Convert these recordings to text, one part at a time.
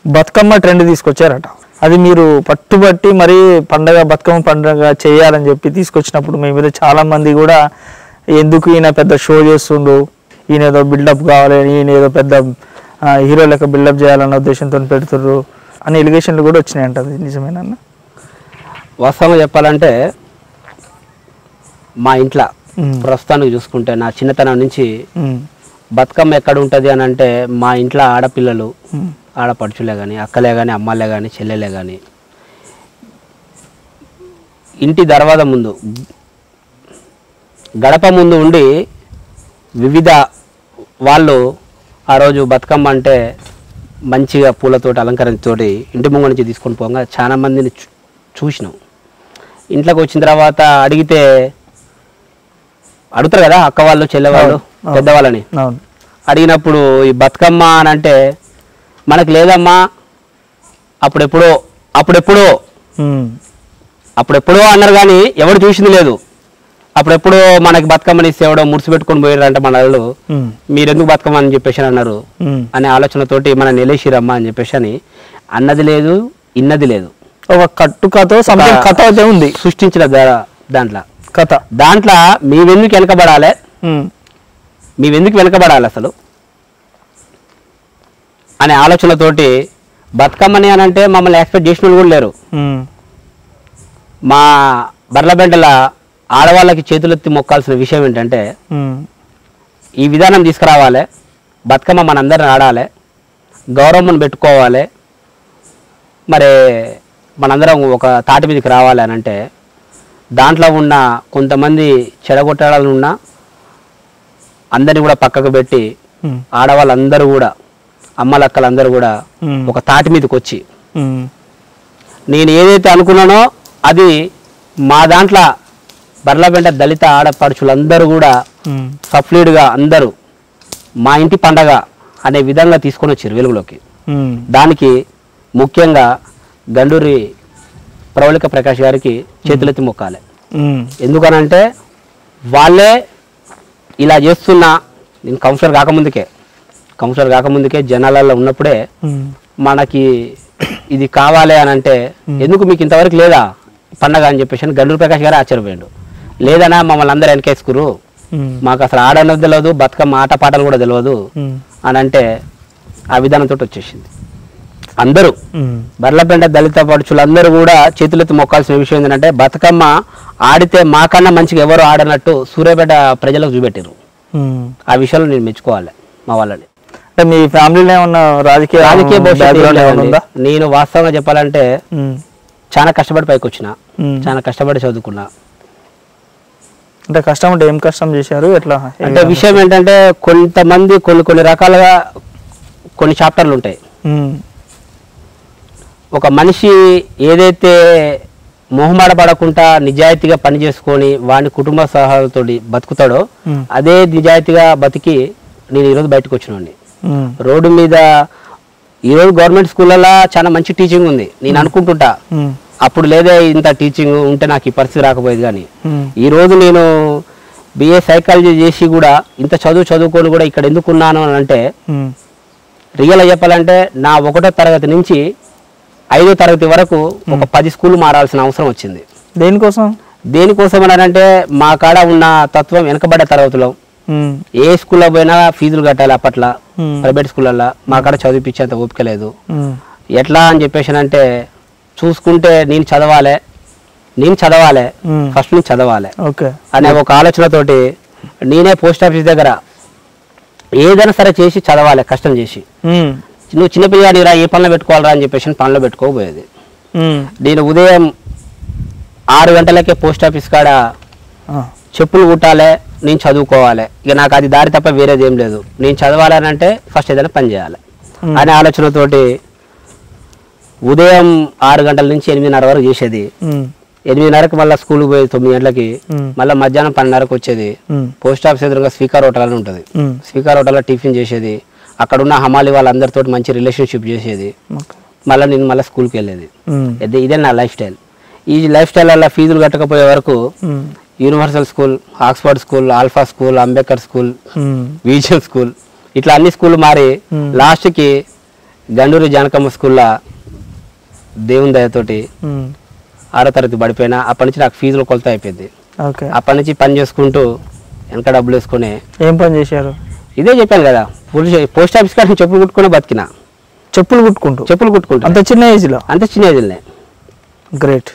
Bathukamma trend తీసుకొచ్చారట అది మీరు పట్టుబట్టి మరీ పండగ బతుకమ్మ పండగ చేయాలని చెప్పి తీసుకొచ్చినప్పుడు మీ మీద చాలా మంది కూడా ఎందుకు ఈయన పెద్ద షో చేస్తుండు ఈయన ఏదో బిల్డప్ కావాలి ఈయన ఏదో పెద్ద ఆ, హీరో లెక్క బిల్డప్ చేయాలన్న ఉద్దేశంతో పెడుతుర్రు అని ఎలిగేషన్లు కూడా వచ్చినాయంట అది నిజమేనా వాస్తవంగా చెప్పాలంటే మా ఇంట్లో ఉమ్. ప్రస్తుతానికి చూసుకుంటే నా చిన్నతనం నుంచి ఉమ్, బతుకమ్మ ఎక్కడ ఉంటుంది అని అంటే మా ఇంట్లో ఆడపిల్లలు ఉమ్, ఆడపడుచులే కానీ అక్కలే కానీ అమ్మాలే కానీ చెల్లెలే కానీ ఇంటి దర్వాజ ముందు గడప ముందు ఉండి వివిధ వాళ్ళు ఆ రోజు బతుకమ్మ అంటే మంచిగా పూలతోటి అలంకరణతోటి ఇంటి ముంగ నుంచి తీసుకొని పోగా చాలా మందిని చూ- చూసినాం ఇంట్లోకి వచ్చిన తర్వాత అడిగితే అడుగుతారు కదా అక్క వాళ్ళు చెల్లెవాళ్ళు అవును. పెద్దవాళ్ళని అవును అడిగినప్పుడు ఈ బతుకమ్మ అని అంటే మనకు లేదమ్మా అప్పుడెప్పుడో అప్పుడెప్పుడో ఉమ్, అప్పుడెప్పుడో అన్నారు కానీ ఎవడు చూసింది లేదు అప్పుడెప్పుడో మనకి బతుకమ్మని ఇస్తే ఎవడో ముడిసి పెట్టుకొని పోయారంట మన వాళ్ళు ఉమ్, మీరెందుకు బతుకమ్మ అని చెప్పేసి అని అన్నారు ఉమ్. అనే ఆలోచనతోటి మన నిలేషిరమ్మ అని చెప్పేసి అని అన్నది లేదు ఇన్నది లేదు ఒక కట్టు కథ సంథింగ్ కథ అయితే ఉంది సృష్టించిన దా- దాంట్లో కథ దాంట్లో మేవెందుకు వెనకబడాలి ఉమ్, మేవెందుకు వెనకబడాలి అసలు అనే ఆలోచనతోటి బతుకమ్మని అని అంటే మమ్మల్ని ఎక్స్పెక్ట్ చేసిన వాళ్ళు కూడా లేరు ఉమ్, మా బర్లబెండల ఆడవాళ్ళకి చేతులెత్తి మొక్కాల్సిన విషయం ఏంటంటే ఉమ్, ఈ విధానం తీసుకురావాలి బతుకమ్మ మనందరిని ఆడాలి గౌరవం పెట్టుకోవాలి మరి మనందరం ఒక తాటి మీదకి రావాలి అని అంటే దాంట్లో ఉన్న కొంతమంది చెడగొట్టాలని ఉన్న అందరిని కూడా పక్కకు పెట్టి ఉమ్, ఆడవాళ్ళందరూ కూడా అమ్మలక్కలందరూ కూడా ఉమ్, ఒక తాటి మీదకి వచ్చి ఉమ్, నేను ఏదైతే అనుకున్నానో అది మా దాంట్లో బర్లబెంట దళిత ఆడపడుచులందరూ కూడా ఉమ్, సఫ్లీడ్గా అందరూ మా ఇంటి పండగ అనే విధంగా తీసుకొని వచ్చారు వెలుగులోకి ఉమ్, దానికి ముఖ్యంగా గండూరి ప్రవళిక ప్రకాష్ గారికి చేతులెత్తి మొక్కాలి ఉమ్, ఎందుకనంటే వాళ్ళే ఇలా చేస్తున్నా నేను కౌన్సిలర్ కాకముందుకే కౌన్సిలర్ కాకముందుకే జనాలలో ఉన్నప్పుడే ఉమ్, మనకి ఇది కావాలి అని అంటే ఎందుకు మీకు ఇంతవరకు లేదా పండగ అని చెప్పేసి అని గండూరు ప్రకాష్ గారు ఆశ్చర్యపోయాడు లేదనా మమ్మల్ని అందరూ వెనకేసుకురు ఉమ్, మాకు అసలు ఆడనది తెలియదు బతుకమ్మ ఆట పాటలు కూడా తెలియదు ఉమ్, అని అంటే ఆ విధానంతో వచ్చేసింది అందరూ ఉమ్, బర్లపెండ దళిత పడుచులందరూ కూడా చేతులెత్తి మొక్కాల్సిన విషయం ఏంటంటే బతుకమ్మ ఆడితే మాకన్నా మంచిగా ఎవరు ఆడనట్టు సూర్యాపేట ప్రజలకు చూపెట్టారు ఉమ్. ఆ విషయంలో నేను మెచ్చుకోవాలి మా వాళ్ళని అంటే మీ ఫ్యామిలీలో ఏమన్నా రాజకీయ రాజకీయ భవిష్యత్తు ఏం background ఏమన్నా లేదండి. ఉందా నేను వాస్తవంగా చెప్పాలంటే ఉమ్, చాలా కష్టపడి పైకి వచ్చిన ఉమ్. చాలా కష్టపడి చదువుకున్నా అంటే కష్టం అంటే ఏం కష్టం చేశారు ఎట్లా అంటే విషయం ఏంటంటే కొంతమంది కొన్ని కొన్ని రకాలుగా కొన్ని చాప్టర్లు ఉంటాయి ఉమ్, ఒక మనిషి ఏదైతే మొహమాట పడకుండా నిజాయితీగా పని చేసుకొని వాని కుటుంబ సహాయాలతో బతుకుతాడో ఉమ్, అదే నిజాయితీగా బతికి నేను ఈరోజు బయటకు వచ్చినండి ఉమ్, రోడ్డు మీద ఈరోజు గవర్నమెంట్ స్కూళ్ళలో చాలా మంచి టీచింగ్ ఉంది నేను అనుకుంటుంటా ఉమ్, అప్పుడు లేదే ఇంత టీచింగ్ ఉంటే నాకు ఈ పరిస్థితి రాకపోయేది కానీ ఉమ్, ఈ రోజు నేను బిఏ సైకాలజీ చేసి కూడా ఇంత చదువు చదువుకొని కూడా ఇక్కడ ఎందుకున్నాను అని అంటే ఉమ్, రియల్ చెప్పాలంటే నా ఒకటో తరగతి నుంచి ఐదో తరగతి వరకు ఒక పది స్కూల్ మారాల్సిన అవసరం వచ్చింది దేనికోసం దేనికోసం అని అంటే మా కాడ ఉన్న తత్వం వెనకబడ్డ తరగతిలో ఉమ్, ఏ స్కూల్లో పోయినా ఫీజులు కట్టాలి అప్పట్లో ఉమ్, ప్రైవేట్ స్కూళ్ళల్లో మా కాడ చదివిపించేంత ఓపిక లేదు ఉమ్, ఎట్లా అని చెప్పేసి అంటే చూసుకుంటే నేను చదవాలి నేను చదవాలి ఉమ్, ఫస్ట్ నుంచి చదవాలి ఓకే అనే ఒక ఆలోచనతోటి నేనే పోస్ట్ ఆఫీస్ దగ్గర ఏదైనా సరే చేసి చదవాలి కష్టం చేసి ఉమ్, నువ్వు చిన్నపిల్లగాని రా ఏ పనులు పెట్టుకోవాలరా అని చెప్పేసి పనులు పెట్టుకోబోయేది ఉమ్, నేను ఉదయం ఆరు గంటలకే పోస్ట్ ఆఫీస్ కాడ ఆ, చెప్పులు కుట్టాలి నేను చదువుకోవాలి ఇక నాకు అది దారి తప్ప వేరేది ఏం లేదు నేను చదవాలి అని అంటే ఫస్ట్ ఏదైనా పని చేయాలి ఉమ్, అనే ఆలోచనతోటి ఉదయం ఆరు గంటల నుంచి ఎనిమిదిన్నర వరకు చేసేది ఉమ్, ఎనిమిదిన్నరకు మళ్ళీ స్కూల్కి పోయేది తొమ్మిది గంటలకి ఉమ్, మళ్ళీ మధ్యాహ్నం పన్నెండున్నరకు వచ్చేది ఉమ్, పోస్ట్ ఆఫీస్ ఎదురుగా స్పీకర్ హోటల్ అని ఉంటుంది ఉమ్, స్పీకర్ హోటల్లో టిఫిన్ చేసేది అక్కడ ఉన్న హమాలి వాళ్ళందరితో మంచి రిలేషన్షిప్ చేసేది ఓకే. మళ్ళీ నేను మళ్ళీ స్కూల్కి వెళ్ళేది ఉమ్, ఇది ఇదే నా లైఫ్ స్టైల్ ఈ లైఫ్ స్టైల్ వల్ల ఫీజులు కట్టకపోయే వరకు ఉమ్, universal school Oxford school alpha school Ambedkar school ఉమ్, విజన్ స్కూల్ ఇట్లా అన్ని స్కూల్ మారి Hmm. లాస్ట్కి గండూరి జానకమ్మ స్కూల్లో దేవుని దయతోటి ఉమ్. ఆరో తరగతి పడిపోయినా అప్పటి నుంచి నాకు ఫీజులు కొలత అయిపోయింది ఓకే అప్పటి నుంచి పని చేసుకుంటూ వెనక డబ్బులు వేసుకుని ఏం పని చేశారు ఇదే చెప్పాను కదా పోలీస్ పోస్ట్ ఆఫీస్ కాడ చెప్పులు కుట్టుకునే బతికిన చెప్పులు కుట్టుకుంటూ చెప్పులు కుట్టుకుంటా అంత చిన్న ఏజ్లో అంత చిన్న ఏజ్లనే గ్రేట్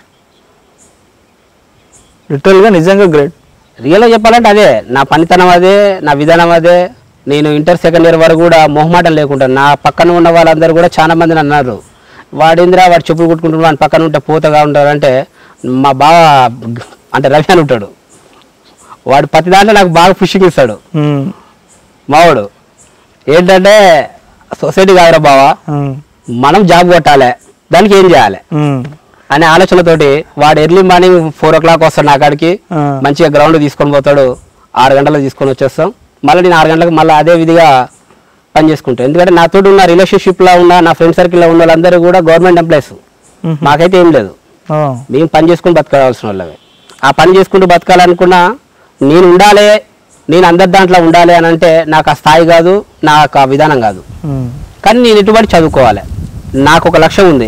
లిటరల్గా నిజంగా గ్రేట్ రియల్గా చెప్పాలంటే అదే నా పనితనం అదే నా విధానం అదే నేను ఇంటర్ సెకండ్ ఇయర్ వరకు కూడా మొహమాటం లేకుండా నా పక్కన ఉన్న వాళ్ళందరూ కూడా చాలా మంది నన్ను అన్నారు వాడేంద్రా వాడు చెప్పులు కుట్టుకుంటున్నాడు వాడి పక్కన ఉంటే పూతగా ఉంటారంటే మా బావ అంటే రవి అని ఉంటాడు వాడు ప్రతి దాంట్లో నాకు బాగా పుషింగ్ ఇస్తాడు ఉమ్. మావాడు ఏంటంటే సొసైటీ కాదురా బావా ఉమ్. మనం జాబ్ కొట్టాలి దానికి ఏం చేయాలి ఉమ్. అనే ఆలోచనతోటి వాడు early morning four o'clock వస్తాడు నా కాడికి ఆ. మంచిగా గ్రౌండ్ తీసుకొని పోతాడు ఆరు గంటలకు తీసుకొని వచ్చేస్తాం మళ్ళీ నేను ఆరు గంటలకు మళ్ళీ అదే విధిగా పని చేసుకుంటాను ఎందుకంటే నాతో ఉన్న రిలేషన్షిప్లో ఉన్న నా ఫ్రెండ్ సర్కిల్లో ఉన్న వాళ్ళందరూ కూడా గవర్నమెంట్ ఎంప్లాయీస్ ఉమ్. మాకైతే ఏం లేదు ఆ. మేము పని చేసుకుని బతకాల్సిన వాళ్ళమే ఆ పని చేసుకుంటూ బతకాలనుకున్నా నేను ఉండాలి నేను అందరి దాంట్లో ఉండాలి అని అంటే నాకు ఆ స్థాయి కాదు నాకు ఆ విధానం కాదు ఉమ్. కానీ నేను ఇటువంటి చదువుకోవాలి నాకు ఒక లక్ష్యం ఉంది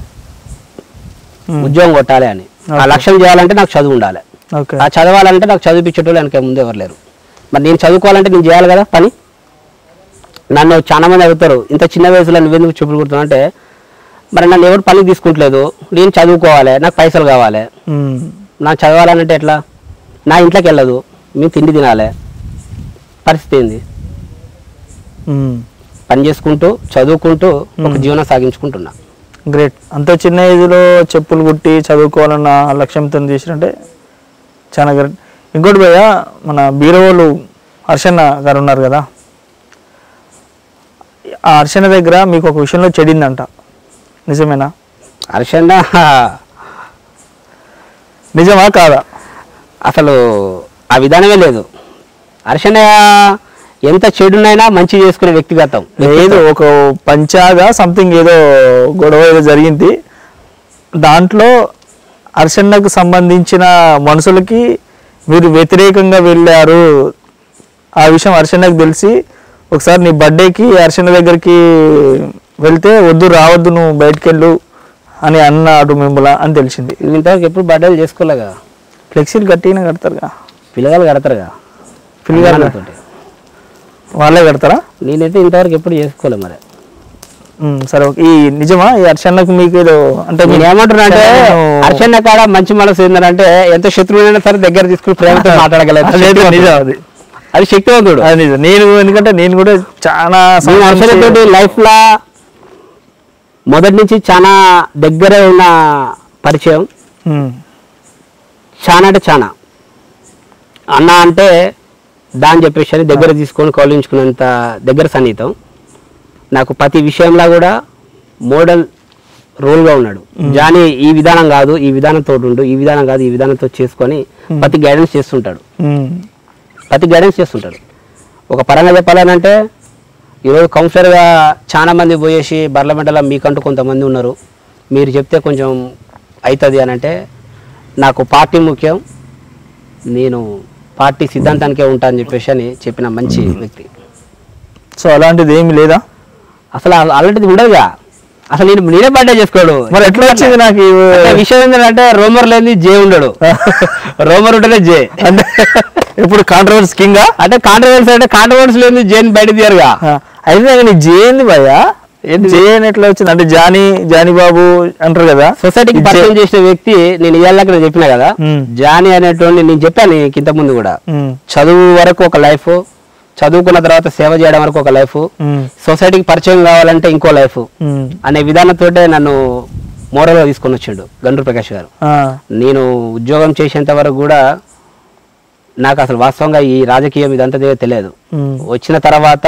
ఉమ్. ఉద్యోగం కొట్టాలి అని ఆ Okay. లక్ష్యం చేయాలంటే నాకు చదువు ఉండాలి ఓకే ఆ చదవాలంటే నాకు చదివించేటోళ్ళు వెనక ముందు ఎవరు లేరు మరి నేను చదువుకోవాలంటే నేను చేయాలి కదా పని నన్ను చాలా మంది అడుగుతారు ఇంత చిన్న వయసులో నువ్వెందుకు చెప్పులు కుడుతున్నావు అంటే మరి నన్ను ఎవరు పనికి తీసుకుంటలేదు నేను చదువుకోవాలి నాకు పైసలు కావాలి ఉమ్. నాకు చదవాలంటే ఎట్లా నా ఇంట్లోకి వెళ్ళదు మేము తిండి తినాలి పరిస్థితి ఏంది ఉమ్. పని చేసుకుంటూ చదువుకుంటూ ఒక జీవనం సాగించుకుంటున్నా గ్రేట్ అంత చిన్న ఏజ్లో చెప్పులు కుట్టి చదువుకోవాలన్న లక్ష్యంతో చేసినట్టే చాలా గ్రేట్ ఇంకోటి భయ్య మన బీరవోలు హర్షన్న గారు ఉన్నారు కదా ఆ హర్షన్న దగ్గర మీకు ఒక విషయంలో చెడిందంట నిజమేనా హర్షన్న నిజమా కాదా అసలు ఆ విధానమే లేదు హర్షన్న ఎంత చెడునైనా మంచి చేసుకునే వ్యక్తిగతం లేదు ఒక పంచాగా సంథింగ్ ఏదో గొడవ ఏదో జరిగింది దాంట్లో హర్షన్నకు సంబంధించిన మనుషులకి మీరు వ్యతిరేకంగా వెళ్ళారు ఆ విషయం హర్షన్నకు తెలిసి ఒకసారి నీ బర్త్డేకి హర్షన్న దగ్గరికి వెళ్తే వద్దు రావద్దు నువ్వు బయటికి వెళ్ళు అని అన్నాడు మిమ్మల్ని అని తెలిసింది నువ్వు ఇంతవరకు ఎప్పుడు బర్త్డేలు చేసుకోలేగా ఫ్లెక్సీలు గట్టిగానే కడతారుగా పిల్లగాలు కడతారుగా పిల్లగాలు అన్నతోటి. వాళ్ళే కడతారా నేనైతే ఇంతవరకు ఎప్పుడు చేసుకోలే మరి ఉమ్, సరే ఓకే. ఈ నిజమా ఈ హర్షన్నకు మీకు ఏదో అంటే నేను మీ- ఏమంటున్నా అంటే నేను- హర్షన్న కాడ మంచి మనసు ఏంటంటే ఎంత శత్రువులైనా సరే దగ్గర తీసుకుని ప్రేమతో మాట్లాడగలదు అదేదో నిజం అది అది శక్తివంతుడు అది నిజం నేను ఎందుకంటే నేను కూడా చాలా నేను హర్షన్నతోటి లైఫ్ లా మొదటి నుంచి చాలా దగ్గరే ఉన్న పరిచయం ఉమ్, చాలా అంటే చాలా అన్న అంటే దాని చెప్పేసి అని దగ్గర తీసుకొని కౌలించుకున్నంత దగ్గర సన్నిహితం నాకు ప్రతి విషయంలో కూడా మోడల్ రోల్గా ఉన్నాడు జానీ ఈ విధానం కాదు ఈ విధానంతో ఉండు ఈ విధానం కాదు ఈ విధానంతో చేసుకొని ప్రతి గైడెన్స్ చేస్తుంటాడు ఉమ్, ప్రతి గైడెన్స్ చేస్తుంటాడు ఒక పరంగా చెప్పాలనంటే ఈరోజు కౌన్సిలర్గా చాలా మంది పోయేసి బర్లమెంటలో మీకంటూ కొంతమంది ఉన్నారు మీరు చెప్తే కొంచెం అవుతుంది అని అంటే నాకు పార్టీ ముఖ్యం నేను పార్టీ సిద్ధాంతానికే ఉంటా అని చెప్పేసి అని చెప్పిన మంచి వ్యక్తి సో అలాంటిది ఏమి లేదా అసలు అల- అలాంటిది ఉండదుగా అసలు నేను నేనే బర్త్డే చేసుకోడు మరి ఎట్లా వచ్చింది నాకు ఈ- అంటే విషయం ఏంటంటే రోమర్ లేని జే ఉండడు రోమర్ ఉంటేనే జే అంటే ఇప్పుడు కాంట్రవర్సీ కింగా అంటే కాంట్రవర్సీ అంటే కాంట్రవర్సీ లేని జేని బయట తీయరుగా అయితే నాకు నీ జే ఏంది భయ్య జే అని ఎట్లా వచ్చింది అంటే జానీ జానీ బాబు అంటారు కదా సొసైటీకి ఈ జే- పరిచయం చేసిన వ్యక్తి నేను ఇవాళ నేను చెప్పిన కదా మ్మ్. జానీ అనేటువంటి నేను చెప్పాను నీకు ఇంత ముందు కూడా ఉమ్, చదువు వరకు ఒక లైఫ్ చదువుకున్న తర్వాత సేవ చేయడం వరకు ఒక లైఫ్ ఉమ్, సొసైటీకి పరిచయం కావాలంటే ఇంకో లైఫ్ ఉమ్, అనే విధానంతో నన్ను మోడల్గా తీసుకొని వచ్చిండు గండ్రు ప్రకాష్ గారు ఆ, నేను ఉద్యోగం చేసేంత వరకు కూడా నాకు అసలు వాస్తవంగా ఈ రాజకీయం ఇదంతా తెలియదు ఉమ్, వచ్చిన తర్వాత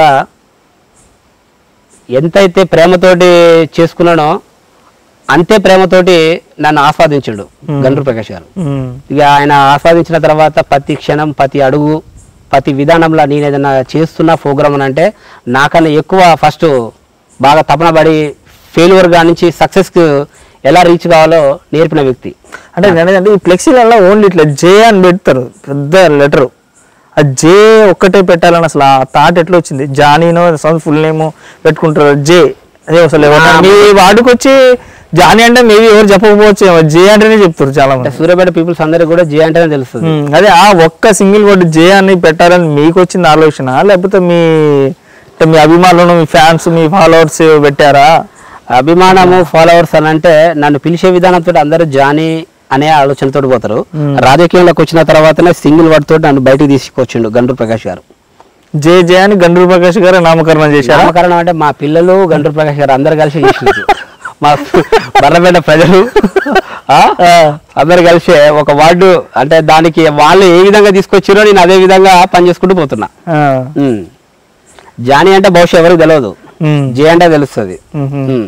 ఎంతైతే ప్రేమతోటి చేసుకున్నానో అంతే ప్రేమతోటి నన్ను ఆస్వాదించాడు గండ్రు ప్రకాష్ గారు ఉమ్, ఇక ఆయన ఆస్వాదించిన తర్వాత ప్రతి క్షణం ప్రతి అడుగు ప్రతి విధానంలో నేను ఏదైనా చేస్తున్న ప్రోగ్రామ్ అని అంటే నాకన్నా ఎక్కువ ఫస్ట్ బాగా తపన పడి ఫెయిల్యూర్ గా నుంచి సక్సెస్ ఎలా రీచ్ కావాలో నేర్పిన వ్యక్తి అంటే నేనంటే ఈ ఫ్లెక్సీలలో ఓన్లీ ఇట్లా జే అని పెడతారు పెద్ద లెటరు ఆ జే ఒక్కటే పెట్టాలని అసలు ఆ థాట్ ఎట్లా వచ్చింది జానీనో ఫుల్ నేమ్ పెట్టుకుంటారు జే అదే అసలు ఎవరు- మీ వాడికి వచ్చి జాని అంటే మేబీ ఎవరు చెప్పకపోవచ్చు ఏమో జే అంటేనే చెప్తారు చాలా అంటే మంది సూర్యాపేట పీపుల్స్ అందరికి కూడా జే అంటేనే తెలుస్తుంది ఉమ్, అదే ఆ ఒక్క సింగిల్ వర్డ్ జే అని పెట్టాలని మీకు వచ్చిన ఆలోచన లేకపోతే మీ అంటే మీ అభిమానులు మీ ఫ్యాన్స్ మీ ఫాలోవర్స్ పెట్టారా అభిమానము ఫాలోవర్స్ అని అంటే నన్ను పిలిచే విధానంతో అందరూ జానీ అనే ఆలోచనతో పోతారు రాజకీయంలోకి వచ్చిన తర్వాతనే సింగిల్ వర్డ్ తోటి నన్ను బయటికి తీసుకొచ్చిండు గండ్రు ప్రకాష్ గారు జే జే అని గండూరు ప్రకాష్ గారు నామకరణం చేశారా నామకరణం అంటే మా పిల్లలు గండ్రు ప్రకాష్ గారు అందరు కలిసి చేసినారు మా బర్రపేట ప్రజలు ఆ? అందరు కలిసి ఒక వార్డు అంటే దానికి వాళ్ళు ఏ విధంగా తీసుకొచ్చారో నేను అదే విధంగా పనిచేసుకుంటూ పోతున్నా ఆ, ఉమ్. జానీ అంటే బహుశా ఎవరికి తెలియదు ఉమ్, జే అంటే తెలుస్తుంది ఉమ్. ఉమ్.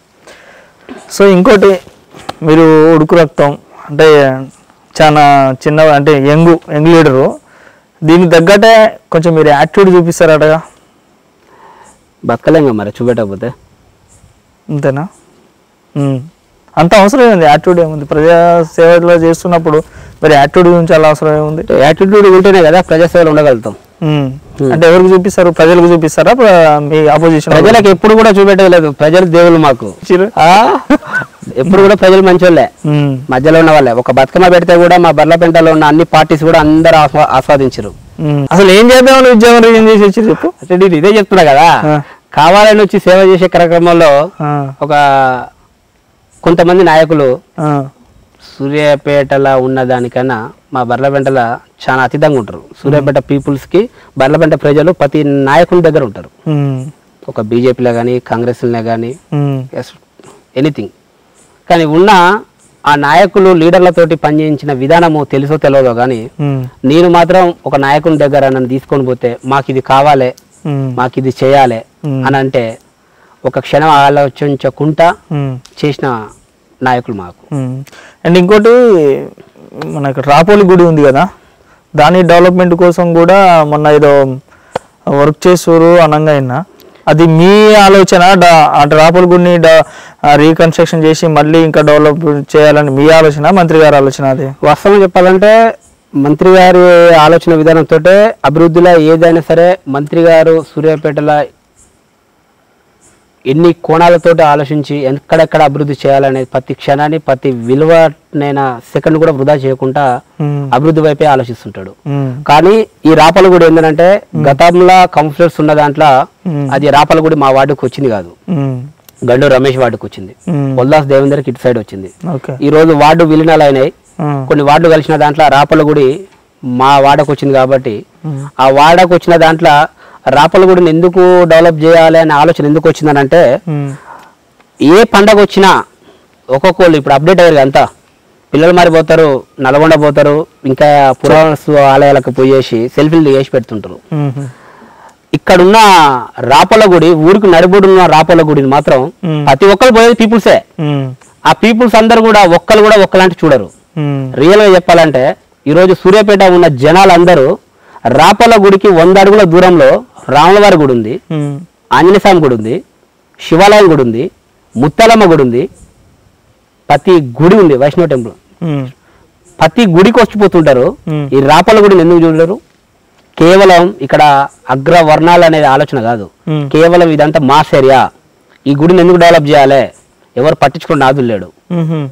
సో ఇంకోటి మీరు ఉడుకు రక్తం అంటే చాలా చిన్న అంటే యంగ్ యంగ్ లీడరు దీనికి తగ్గట్టే కొంచెం మీరు యాటిట్యూడ్ చూపిస్తారటగా బతకలేం కదా మరి చూపెట్టకపోతే అంతేనా ఉమ్. అంత అవసరం ఏముంది యాటిట్యూడ్ ఏముంది ప్రజా సేవలో చేస్తున్నప్పుడు మరి యాటిట్యూడ్ గురించి అలా అవసరం ఏముంది యాటిట్యూడ్ ఉంటేనే కదా ప్రజాసేవలు ఉండగలుగుతాం ఉమ్. అంటే ఎవరికి చూపిస్తారు ప్రజలకు చూపిస్తారా ప్ర- మీ అపోజిషన్ ప్రజలకు ఎప్పుడు కూడా చూపెట్టలేదు ప్రజలు దేవుళ్ళు మాకు ఆ? ఎప్పుడు కూడా ప్రజలు మంచోళ్ళే మధ్యలో ఉన్న వాళ్ళే ఒక బతుకమ్మ పెడితే కూడా మా బర్లపెంటలో ఉన్న అన్ని పార్టీస్ కూడా అందరూ ఆస్వా- ఆస్వాదించరు అసలు ఏం చేద్దామని ఉద్యోగం ఏం చేసి వచ్చి చెప్పు అంటే నేను ఇదే చెప్తున్నా కదా ఆ. కావాలని వచ్చి సేవ చేసే కార్యక్రమంలో ఆ, ఒక కొంతమంది నాయకులు ఆ, సూర్యాపేటలో ఉన్న దానికన్నా మా బర్లపెంటల చాలా అతీతంగా ఉంటారు సూర్యాపేట పీపుల్స్ కి బర్లపెంట ప్రజలు ప్రతి నాయకుని దగ్గర ఉంటారు ఉమ్, ఒక బీజేపీలో కానీ కాంగ్రెస్లో కానీ ఉమ్, ఎనీథింగ్ కానీ ఉన్న ఆ నాయకులు లీడర్లతోటి పనిచేయించిన విధానము తెలుసో తెలియదో కానీ ఉమ్, నేను మాత్రం ఒక నాయకుని దగ్గర నన్ను తీసుకొని పోతే మాకు ఇది కావాలి ఉమ్, మాకు ఇది చేయాలి Hmm. అని అంటే ఒక క్షణం ఆలోచించకుండా ఉమ్, చేసిన నాయకులు మాకు ఉమ్. అండ్ ఇంకోటి మనకు రాపోలి గుడి ఉంది కదా దాని డెవలప్మెంట్ కోసం కూడా మొన్న ఏదో వర్క్ చేస్తారు అనంగా అయినా అది మీ ఆలోచన డా- అంటే రాపోలి గుడిని రీకన్స్ట్రక్షన్ చేసి మళ్ళీ ఇంకా డెవలప్ చేయాలని మీ ఆలోచన మంత్రి గారి ఆలోచన అది వాస్తవం చెప్పాలంటే మంత్రి గారి ఆలోచన విధానంతో అభివృద్ధిలో ఏదైనా సరే మంత్రి గారు సూర్యాపేటలో ఎన్ని కోణాలతోటి ఆలోచించి ఎక్కడెక్కడ అభివృద్ధి చేయాలనేది ప్రతి క్షణాన్ని ప్రతి విలువనైనా సెకండ్ కూడా వృధా చేయకుండా ఉమ్, అభివృద్ధి వైపే ఆలోచిస్తుంటాడు ఉమ్, కానీ ఈ రాపలగూడి ఏంటంటే గతంలో కంఫర్ట్స్ ఉన్న దాంట్లో ఉమ్, అది రాపలగూడి మా వార్డుకి వచ్చింది కాదు ఉమ్, గండు రమేష్ వార్డుకి వచ్చింది ఉమ్, పొల్దాస్ దేవేందర్కి ఇటు సైడ్ వచ్చింది ఓకే ఈ రోజు వార్డు విలీనాలు అయినాయి ఉమ్, కొన్ని వార్డులు కలిసిన దాంట్లో రాపలగుడి మా వాడకు వచ్చింది కాబట్టి ఉమ్, ఆ వాడకు వచ్చిన దాంట్లో రాపలగుడిని ఎందుకు డెవలప్ చేయాలి అనే ఆలోచన ఎందుకు వచ్చిందని అంటే ఉమ్, ఏ పండగ వచ్చినా ఒక్కొక్కళ్ళు ఇప్పుడు అప్డేట్ అయ్యారు అంతా పిల్లలు మారిపోతారు నల్గొండ పోతారు ఇంకా పురాణ ఆలయాలకు పోయేసి సెల్ఫీలు చేసి పెడుతుంటారు ఉమ్, ఇక్కడున్న రాపలగుడి ఊరికి నడిబొడున్న రాపలగుడిని మాత్రం ఉమ్, ప్రతి ఒక్కరు పోయేది పీపుల్సే ఉమ్, ఆ పీపుల్స్ అందరు కూడా ఒక్కరు కూడా ఒక్కలాంటి చూడరు ఉమ్, రియల్ గా చెప్పాలంటే ఈరోజు సూర్యాపేట ఉన్న జనాలందరూ రాపల గుడికి వంద అడుగుల దూరంలో రాములవారి గుడి ఉంది ఉమ్, ఆంజనేయ స్వామి గుడి ఉంది శివాలయం గుడి ఉంది ముత్తాలమ్మ గుడి ఉంది ప్రతి గుడి ఉంది వైష్ణవ టెంపుల్ ఉమ్, ప్రతి గుడికి వచ్చిపోతుంటారు Hmm. ఈ రాపల గుడిని ఎందుకు చూడరు కేవలం ఇక్కడ అగ్రవర్ణాలు అనేది ఆలోచన కాదు ఉమ్, కేవలం ఇదంతా మాస్ ఏరియా ఈ గుడిని ఎందుకు డెవలప్ చేయాలి ఎవరు పట్టించుకుని నాదులు లేడు ఉమ్,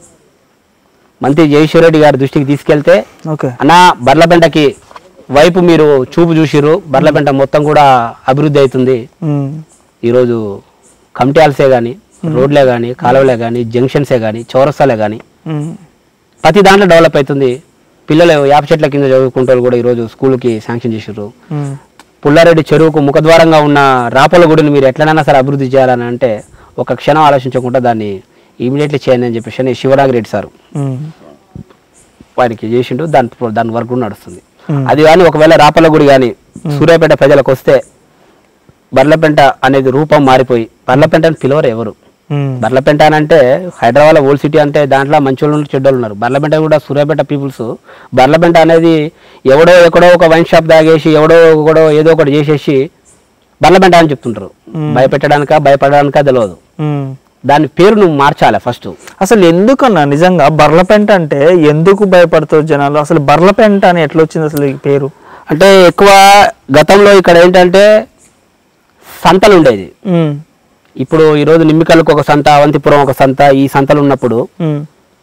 మంత్రి జగదీశ్వర్ రెడ్డి గారి దృష్టికి తీసుకెళ్తే ఓకే అన్న బర్లపెంటకి వైపు మీరు చూపు చూసిర్రు బర్లపెంట మొత్తం కూడా అభివృద్ధి అవుతుంది ఉమ్, ఈరోజు కమిటీ హాల్సే కానీ రోడ్లే కానీ కాలువలే కానీ జంక్షన్సే కానీ చౌరస్తాలే కానీ ఉమ్, ప్రతి దాంట్లో డెవలప్ అవుతుంది పిల్లలు యాప చెట్ల కింద చదువుకుంటారు కూడా ఈరోజు స్కూల్కి శాంక్షన్ చేసిర్రు ఉమ్, పుల్లారెడ్డి చెరువుకు ముఖద్వారంగా ఉన్న రాపల గుడిని మీరు ఎట్లనైనా సరే అభివృద్ధి చేయాలని అంటే ఒక క్షణం ఆలోచించకుండా దాన్ని ఇమీడియట్లీ చేయండి అని చెప్పేసి అని శివరాగ్ రెడ్డి సార్ ఉమ్, వారికి చేసిండు దాని దాని వర్క్ కూడా నడుస్తుంది ఉమ్, అది కానీ ఒకవేళ రాపల గుడి కానీ సూర్యాపేట ప్రజలకు వస్తే బర్లపెంట అనేది రూపం మారిపోయి బర్లపెంట అని పిలవరు ఎవరు ఉమ్, బర్లపెంట అని అంటే హైదరాబాద్ ఓల్డ్ సిటీ అంటే దాంట్లో మంచి వాళ్ళు చెడ్డోళ్ళు ఉన్నారు బర్లపెంట కూడా సూర్యాపేట పీపుల్స్ బర్లపెంట అనేది ఎవడో ఎక్కడో ఒక వైన్ షాప్ దాగేసి ఎవడో ఒకడో ఏదో ఒకటి చేసేసి బర్లపెంట అని చెప్తుంటారు భయపెట్టడానికా భయపడడానికా తెలియదు ఉమ్. దాని పేరు నువ్వు మార్చాలి ఫస్ట్ అసలు ఎందుకన్నా నిజంగా బర్లపెంట అంటే ఎందుకు భయపడతారు జనాలు అసలు బర్లపెంట అని ఎట్లా వచ్చింది అసలు ఈ పేరు అంటే ఎక్కువ గతంలో ఇక్కడ ఏంటంటే సంతలు ఉండేది ఉమ్, ఇప్పుడు ఈరోజు నిమ్మికలకు ఒక సంత అవంతిపురం ఒక సంత ఈ సంతలు ఉన్నప్పుడు ఉమ్.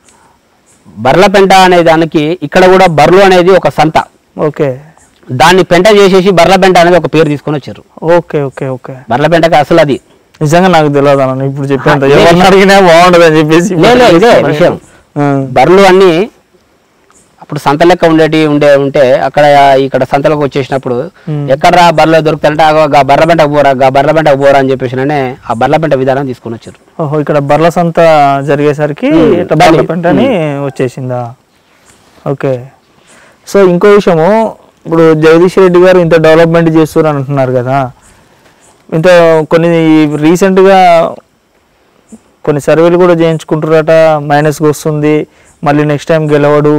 బర్ల పెంట అనే దానికి ఇక్కడ కూడా బర్లు అనేది ఒక సంత ఓకే దాన్ని పెంట చేసేసి బర్ల పెంట అనేది ఒక పేరు తీసుకొని వచ్చారు ఓకే ఓకే ఓకే బర్ల పెంటకి అసలు అది నిజంగా నాకు తెలియదు అన్న ఇప్పుడు చెప్పేంత ఆ, ఇదే ఎవరిని అడిగినా బాగుండదు అని చెప్పేసి లే, లే, ఇదే విషయం. ఆ, బర్రెలు అన్ని అప్పుడు సంత లెక్క ఉండేటి ఉండే ఉంటే అక్కడ ఇక్కడ సంతలకు వచ్చేసినప్పుడు Hmm. ఎక్కడ బర్రెలు దొరుకుతాయంటే ఆ గా బర్రె పెంటకు పోరా గా బర్రె పెంటకు పోరా అని చెప్పేసి ఆ బర్రె పెంట విధానం తీసుకొని వచ్చారు ఓహో ఇక్కడ బర్ల సంత జరిగేసరికి ఉమ్, ఇట్లా బర్ల దాని- పెంట అని వచ్చేసిందా ఓకే సో ఇంకో విషయము ఇప్పుడు జగదీష్ రెడ్డి గారు ఇంత డెవలప్మెంట్ చేస్తున్నారు అని అంటున్నారు కదా ఇంత కొన్ని రీసెంట్గా కొన్ని సర్వేలు కూడా చేయించుకుంటారట మైనస్కి వస్తుంది మళ్ళీ నెక్స్ట్ టైం గెలవడు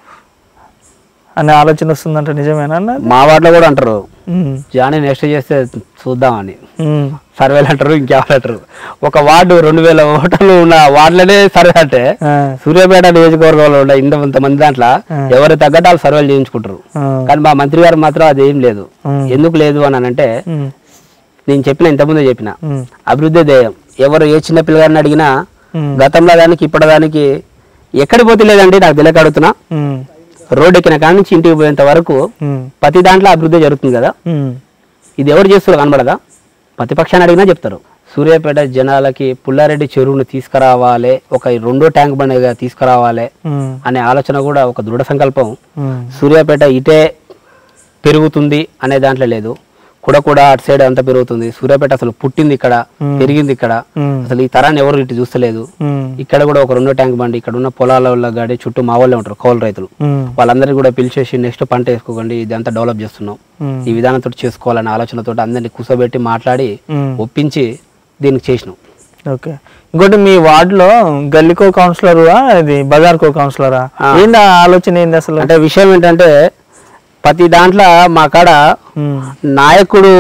అనే ఆలోచన వస్తుందంట నిజమేనా అన్న మా వాటిలో కూడా అంటారు ఉమ్, జానీ నెక్స్ట్ చేస్తే చూద్దామని ఉమ్, సర్వేలు అంటారు ఇంకెవరు అంటారు ఒక వార్డు రెండు వేల ఓటర్లు ఉన్న వార్డులోనే సర్వే అంటే ఆ, సూర్యాపేట నియోజకవర్గంలో ఉన్న ఇంత మంది దాంట్లో ఆ. ఎవరు తగ్గట్టు వాళ్ళు సర్వేలు చేయించుకుంటారు ఆ, కానీ మా మంత్రి గారు మాత్రం అది ఏం లేదు ఉమ్, ఎందుకు లేదు అని అంటే ఉమ్, నేను చెప్పిన ఇంతకుముందే చెప్పిన ఉమ్, అభివృద్ధి ధ్యేయం ఎవరు ఏ చిన్న పిల్లగారిని అడిగినా ఉమ్, గతంలో దానికి ఇప్పటిదానికి ఎక్కడి పోతే లేదండి నాకు తెలియక అడుగుతున్నా ఉమ్, రోడ్డు ఎక్కిన కాడి నుంచి ఇంటికి పోయేంత వరకు ఉమ్, ప్రతి దాంట్లో అభివృద్ధి జరుగుతుంది కదా ఉమ్, ఇది ఎవరు చేస్తారు కనబడదా ప్రతిపక్షాన్ని అడిగినా చెప్తారు సూర్యాపేట జనాలకి పుల్లారెడ్డి చెరువును తీసుకురావాలి ఒక రెండో ట్యాంక్ బండిగా తీసుకురావాలి ఉమ్, అనే ఆలోచన కూడా ఒక దృఢ సంకల్పం ఉమ్, సూర్యాపేట ఇటే పెరుగుతుంది అనే దాంట్లో లేదు కూడా కూడా అటు సైడ్ అంతా పెరుగుతుంది సూర్యాపేట అసలు పుట్టింది ఇక్కడ Hmm. పెరిగింది ఇక్కడ ఉమ్, అసలు ఈ తరాన్ని ఎవరు ఇటు చూస్తలేదు ఉమ్, ఇక్కడ కూడా ఒక రెండో ట్యాంక్ బండి ఇక్కడ ఉన్న పొలాల గాడి చుట్టూ మా వాళ్ళే ఉంటారు కౌలు రైతులు ఉమ్, వాళ్ళందరినీ కూడా పిలిచేసి నెక్స్ట్ పంట వేసుకోకండి ఇదంతా డెవలప్ చేస్తున్నాం ఉమ్, ఈ విధానంతో చేసుకోవాలనే ఆలోచనతో అందరినీ కూర్చోబెట్టి మాట్లాడి ఉమ్, ఒప్పించి దీనికి చేసినాం ఓకే ఇంకోటి మీ వార్డులో గల్లీకో కౌన్సిలరా ఇది బజార్కో కౌన్సిలరా ఆ. ఏంది ఆ ఆలోచన ఏంది అసలు అంటే విషయం ఏంటంటే ప్రతి దాంట్లో మా కాడ ఉమ్, నాయకుడు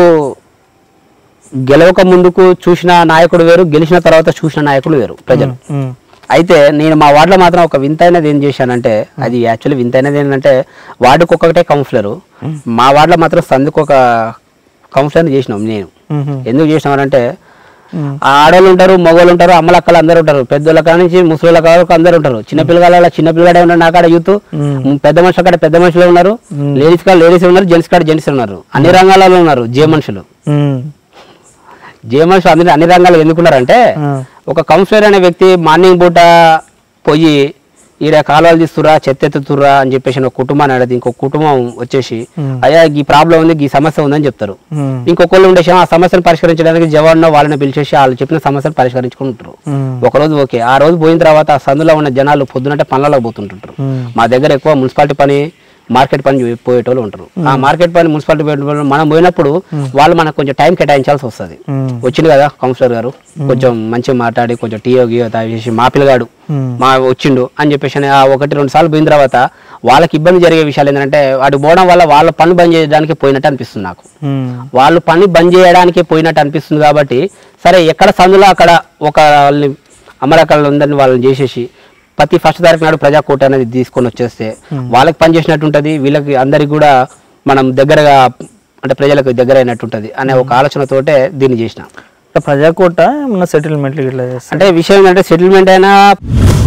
గెలవక ముందుకు చూసిన నాయకుడు వేరు గెలిచిన తర్వాత చూసిన నాయకుడు వేరు ప్రజలు ఉమ్, అయితే నేను మా వార్డులో మాత్రం ఒక వింతైనది ఏం చేశానంటే అది యాక్చువల్లీ వింతైనది ఏంటంటే వార్డుకు ఒక్కటే కౌన్సిలరు మా వార్డులో మాత్రం సందుకు ఒక కౌన్సిలర్ చేసినాం నేను ఉమ్, ఎందుకు చేసినామనంటే ఉమ్, ఆ ఆడవాళ్ళు ఉంటారు మగవాళ్ళు ఉంటారు అమ్మలక్కలు అందరూ ఉంటారు పెద్దోళ్ళ కాడ నుంచి ముసలిళ్ళ కాడ అందరూ ఉంటారు చిన్న పిల్లగాళ్ళ చిన్న పిల్లగాడే ఉన్నారు నా కాడ యూత్ ఉమ్, పెద్ద మనుషుల కాడ పెద్ద మనుషులు ఉన్నారు లేడీస్ కాడ లేడీస్ ఉన్నారు జెంట్స్ కాడ జెంట్స్ ఉన్నారు అన్ని రంగాలలో ఉన్నారు జే మనుషులు ఉమ్, జే మనుషులు అందరూ అన్ని రంగాలు ఎందుకున్నారంటే ఆ, ఒక కౌన్సిలర్ అనే వ్యక్తి మార్నింగ్ పూట పోయి ఈడ కాలువలు తీస్తురా చెత్త ఎత్తుతురా అని చెప్పేసి ఒక కుటుంబాన్ని అడిగితే ఇంకో కుటుంబం వచ్చేసి ఉమ్, అయ్యా ఈ ప్రాబ్లం ఉంది ఈ సమస్య ఉందని చెప్తారు ఉమ్, ఇంకొకళ్ళు ఉండేసి ఆ సమస్యను పరిష్కరించడానికి జవాన్ వాళ్ళని పిలిచేసి వాళ్ళు చెప్పిన సమస్యను పరిష్కరించుకుంటారు ఉమ్, ఒక రోజు ఓకే ఆ రోజు పోయిన తర్వాత ఆ సందులో ఉన్న జనాలు పొద్దునంటే పనులలో పోతుంటుంటారు ఉమ్, మా దగ్గర ఎక్కువ మున్సిపాలిటీ పని మార్కెట్ పని చే- పోయేటోళ్ళు ఉంటారు ఆ మార్కెట్ పని మున్సిపాలిటీ పోయేటోళ్ళు మనం పోయినప్పుడు వాళ్ళు మనకు కొంచెం టైం కేటాయించాల్సి వస్తుంది ఉమ్, వచ్చిండు కదా కౌన్సిలర్ గారు కొంచెం మంచిగా మాట్లాడి కొంచెం టీయో గీయో తాగేసి మా పిల్లగాడు ఉమ్, మా వచ్చిండు అని చెప్పేసి అని ఆ ఒకటి రెండు సార్లు పోయిన తర్వాత వాళ్ళకి ఇబ్బంది జరిగే విషయాలు ఏంటంటే వాడు పోవడం వల్ల వాళ్ళ పని బంద్ చేయడానికి పోయినట్టు అనిపిస్తుంది నాకు ఉమ్, వాళ్ళు పని బంద్ చేయడానికి పోయినట్టు అనిపిస్తుంది కాబట్టి సరే ఎక్కడ సందులో అక్కడ ఒక వాళ్ళని అమరకాలు ఉందని వాళ్ళని చేసేసి ప్రతి ఫస్ట్ తారీఖు నాడు ప్రజాకోట అనేది తీసుకొని వచ్చేస్తే వాళ్ళకి పని చేసినట్టు ఉంటుంది వీళ్ళకి అందరికి కూడా మనం దగ్గరగా అంటే ప్రజలకు దగ్గర అయినట్టు ఉంటుంది అనే ఒక ఆలోచనతోటే దీన్ని చేసిన ఇట్లా ప్రజాకోట ఏమన్నా సెటిల్మెంట్లు ఇట్లా చేస్తారు అంటే విషయం ఏంటంటే సెటిల్మెంట్ అయినా